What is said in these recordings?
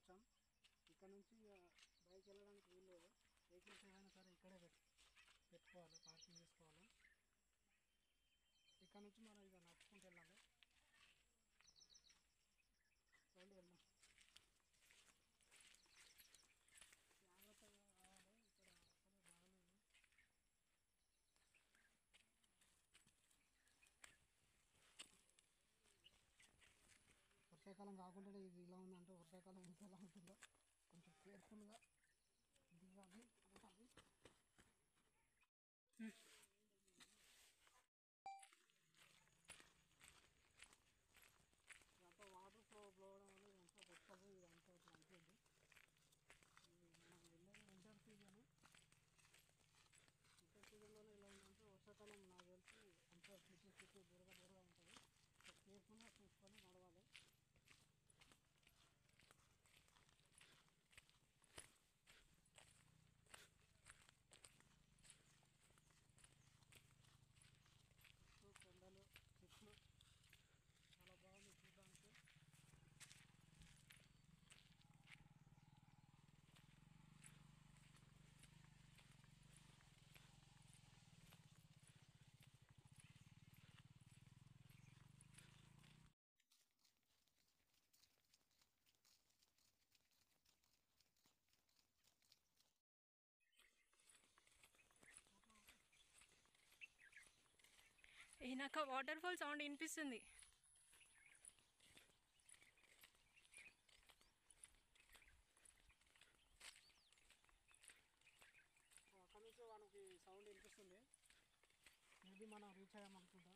వచ్చాం ఇక్కడ నుంచి ఇక బైక్ వెళ్ళడానికి వీలు లేదు వెహికల్స్ ఏదైనా సరే ఇక్కడే పెట్టు పెట్టుకోవాలి పార్కింగ్ చేసుకోవాలి ఇక్కడ నుంచి మనం ఇక నడుచుకుంటూ వెళ్ళాలి రండి వెళ్దాం జాగ్రత్తగా రావాలి ఇక్కడ అసలు బాగలేదు వర్షాకాలం కాకుండా ఇది ఇలా ఉందంటే వర్షాకాలం ఇంకా ఎలా ఉంటుందో కొంచెం కేర్ఫుల్గా దిగాలి దిగాలి ఇదంతా వాటర్ ఫ్లో ఫ్లో అవడం వల్ల ఇదంతా కొత్తది ఇదంతా ఇట్లా అయిపోయింది ఇది మనం వెళ్ళేది వింటర్ సీజన్ వింటర్ సీజన్లోనే ఇలా ఉందంటే వర్షాకాలం నాకు తెలిసి అంతా చుట్టూ చుట్టూ బురద బురద ఉంటుంది కేర్ఫుల్గా చూసుకొని నడవాలి చుట్టూ కొండలు చెట్లు చాలా బాగుంది చూడడానికి ఏ నాకు వాటర్ ఫాల్ సౌండ్ వినిపిస్తుంది అక్కడ నుంచి మనకి సౌండ్ వినిపిస్తుంది మేబీ మనం రీచ్ అయ్యామనుకుంటా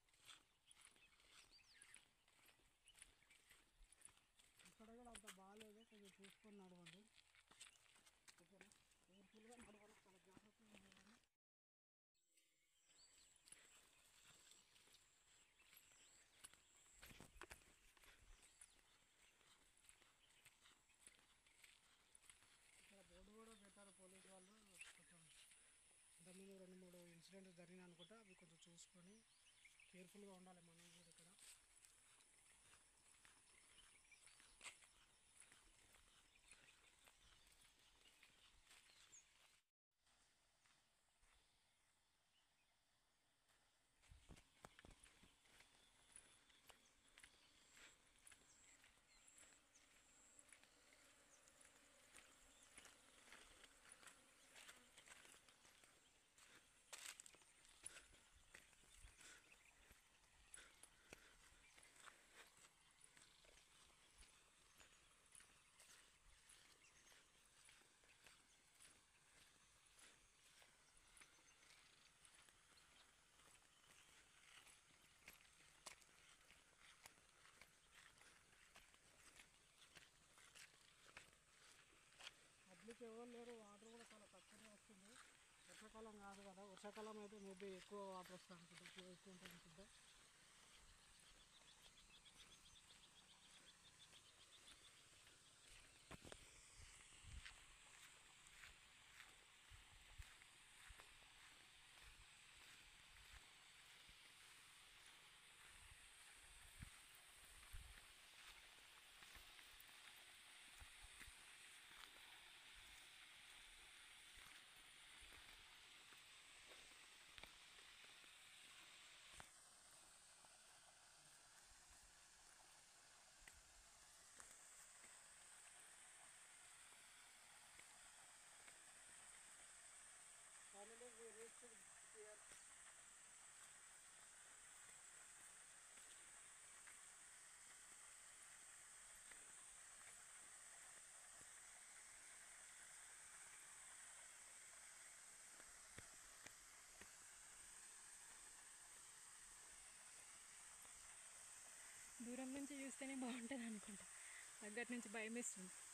ఇక్కడ కూడా అంత బాగాలేదు కొంచెం చూసుకొని నడవండి ఓకేనా కేర్ఫుల్గా నడవాలి చాలా జాగ్రత్తగా నడవాలి ఇక్కడ బోర్డు కూడా పెట్టారు పోలీస్ వాళ్ళు కొంచెం ఇంతకుముందు రెండు మూడు ఇన్సిడెంట్స్ జరిగినాయి అనుకుంటా అవి కొంచెం చూసుకొని కేర్ఫుల్గా ఉండాలి మనం కూడా ఇక్కడ పబ్లిక్ ఎవరు లేరు వాటర్ కూడా చాలా తక్కువనే వస్తుంది వర్షాకాలం కాదు కదా వర్షాకాలం అయితే మేబీ ఎక్కువ వాటర్ వస్తుంది అనుకుంటా ఫ్లో ఎక్కువ ఉంటుంది అనుకుంటా Finally, we reached here. దూరం నుంచి చూస్తేనే బాగుంటుంది అనుకుంటా దగ్గర నుంచి భయం వేస్తుంది